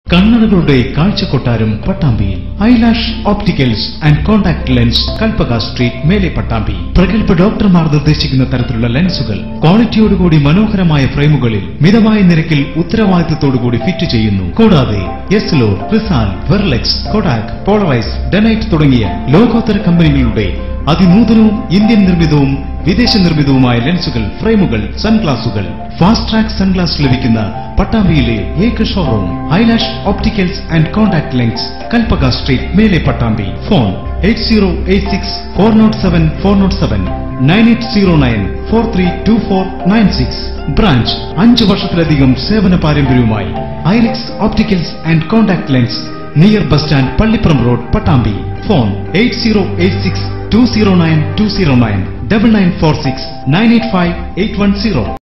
കണ്ണടകളുടെ കാഴ്ചക്കൊട്ടാരം പട്ടാമ്പിയിൽ eyelash opticals and contact lens Kalpaka street മേലെ പട്ടാമ്പി പ്രഗത്ഭ ഡോക്ടർമാർ നിർദ്ദേശിക്കുന്ന തരത്തിലുള്ള ലെൻസുകൾ ക്വാളിറ്റിയോടുകൂടി മനോഹരമായ ഫ്രെയിമുകളിൽ മിതമായ നിരക്കിൽ ഉത്തരവാദിത്തത്തോടുകൂടി ഫിറ്റ് ചെയ്യുന്നു കൂടാതെ എസ്ലോ റിസാൽ വെർലെക്സ് കൊഡാക് പോളറൈസ് ഡെനൈറ്റ് തുടങ്ങിയ ലോകോത്തര കമ്പനികളുടെ അതിനൂതനവും ഇന്ത്യൻ നിർമ്മിതവും വിദേശ നിർമ്മിതവുമായ ലെൻസുകൾ ഫ്രെയിമുകൾ സൺഗ്ലാസുകൾ ഫാസ്റ്റ് ട്രാക്ക് സൺഗ്ലാസ് ലഭിക്കുന്ന പട്ടാമ്പിയിലെ ഏക showroom eyelash opticals and contact lens Kalpaka street മേലെ Pattambi phone eight zero eight six four nought seven four nought seven nine eight zero nine four three two four nine six branch അഞ്ചു വർഷത്തിലധികം സേവന പാരമ്പര്യവുമായി Irix opticals and contact lens near bus stand Pallippuram road Pattambi phone eight zero eight six two zero nine two zero nine double nine four six nine eight five eight one zero